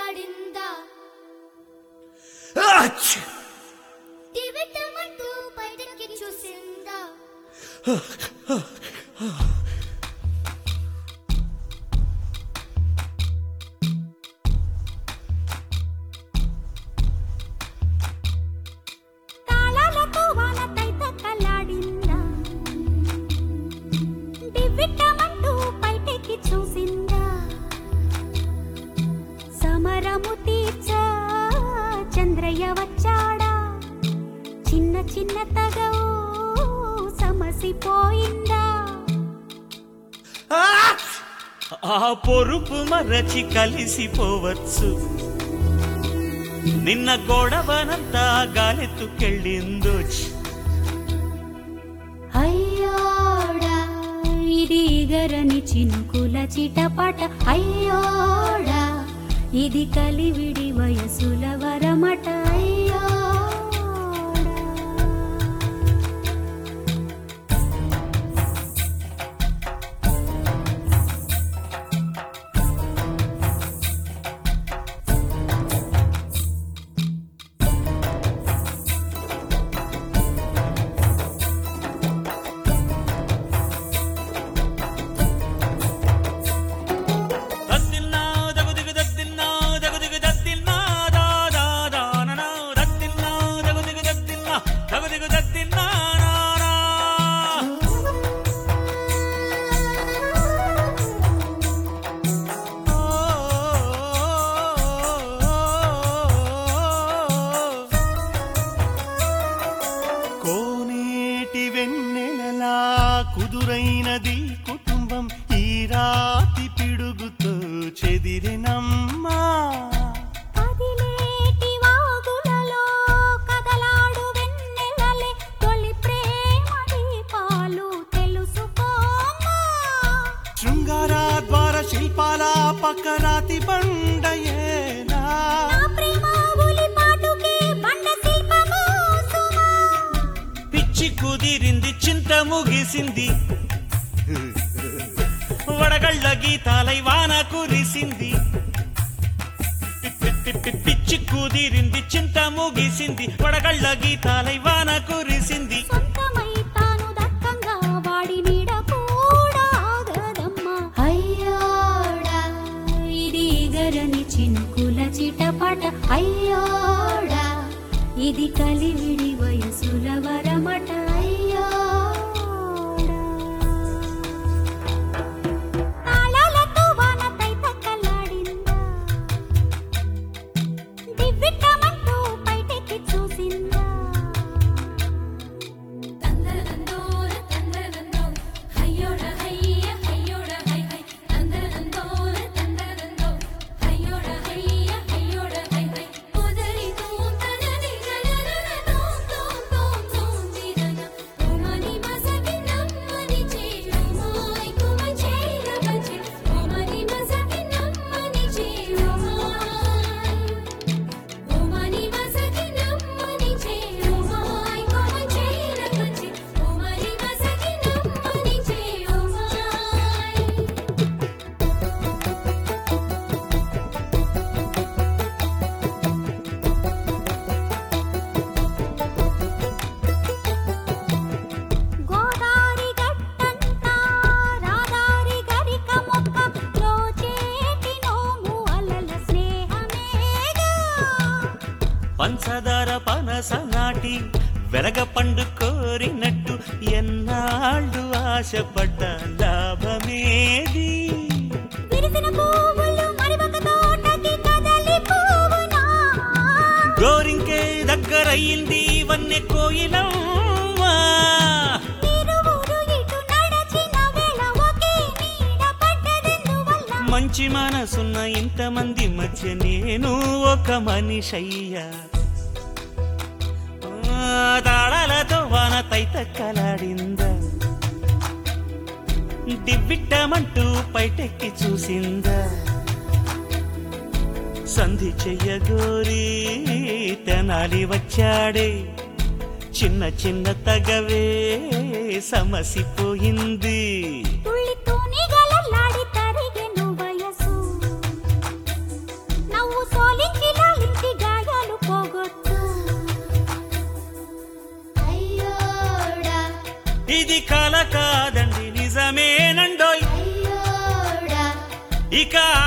తక్కలాడిందా ఆచ్! దివిటమంటూ బయటికి చూసిందా తాళాలతో వాన తైత కల్లాడిందా దివ్విట్టమంటూ బయటికి చూసిందా సమరము తీర్చా చంద్రయ్య వచ్చాడా చిన్న చిన్న తగవు సమసిపోయిందా ఆచ్! ఆ పొరుపు మరచి కలిసిపోవచ్చు నిన్న గొడవనంతా గాలెత్తుకెళ్ళిందో అయ్యోడా ఇది గరని చినుకుల చిటపట అయ్యోడా ఇది కలివిడి వయసుల వరమట అయ్యోడా దద్దిల్నా దగుదిగు దద్దిల్నా దగుదిగు దద్దిల్నా దా దా దా ననా దద్దిల్నా దగుదిగు దద్దిల్నా దగుదిగు దద్దిల్నా నా నా కోనేటి వెన్నెలలా కుదురైనది కుటుంబం ఈ రాతి పిడుగుతో చెదిరినమ్మా కదిలేటి వాగులలో కదలాడు వెన్నెలలే తొలి ప్రేమ దీపాలు తెలుసుకోమా శృంగారాద్వార శిల్పాల పక్క రాతి బండయేలా నా ప్రేమ ఉలిపాటుకే బండ శిల్పము సుమా పిచ్చి కుదిరింది చింత ముగిసింది వడగళ్ళ గీతాలై వాన కురిసింది పి- పి- పి- పిచ్చి కుదిరింది చింత ముగిసింది వడగళ్ళ గీతాలై వాన కురిసింది సొంతమై తాను దక్కంగా వాడి నీడ కూడా ఆగదమ్మా అయ్యోడా ఇది గరని చినుకుల చిటపట అయ్యోడా ఇది కలివిడి వయసుల వరమట అయ్యోడా తాళాలతో వాన తైత కల్లాడిందా దివ్విట్టమంటూ బయటికి చూసిందా తందరనందోర తందరనందో హయ్యోడ హయ్య హయ్యోడ హై హై తందరనందోర తందరనందో హయ్యోడ హయ్య హయ్యోడ హై హై ఉదరి తూంతనది గడరన తోం తోం తోం తోం దిరన ఓమని మసకి నమ్మని చేరుమాయ్ కుమ చేర బజే ఓమని మసకి నమ్మని చేరుమాయ్ ఓమని మసకి నమ్మని చేరుమాయ్ కుమ చేర బజే ఓమని మసకి నమ్మని చేరుమాయ్ గోదారి గట్టంతా రాదారి గరిక మొక్క లోచేటి నోము అలల స్నేహమేగా పంచదార పనస నాటి వెలగ పండు కోరినట్టు ఎన్నాళ్ళు ఆశపడ్డ లాభమేది విరిసిన పువ్వులు మరి ఒక తోటకి కదలి పువ్వునా గోరింకే దగ్గరయ్యింది వన్నె కోయిలమ్మా ఇరువురు ఇటు నడచిన వేళ ఒకే నీడ పడ్డదెందువల్ల మంచి మనసున్న ఇంతమంది మధ్య నేను ఒక మనిషయ్యా ఆ, తాళాలతో వాన తైత కలాడిందా దివ్విట్టమంటూ పైటెక్కి చూసిందా సంధి చెయ్యగోరి తెనాలి వచ్చాడే చిన్న చిన్న తగవే సమసిపోయింది తుళ్ళి తూనిగలల్లాడి తరిగెను వయసు నవ్వు సో కాదండి నిజమేనండోయ్ అయ్యోడా ఇక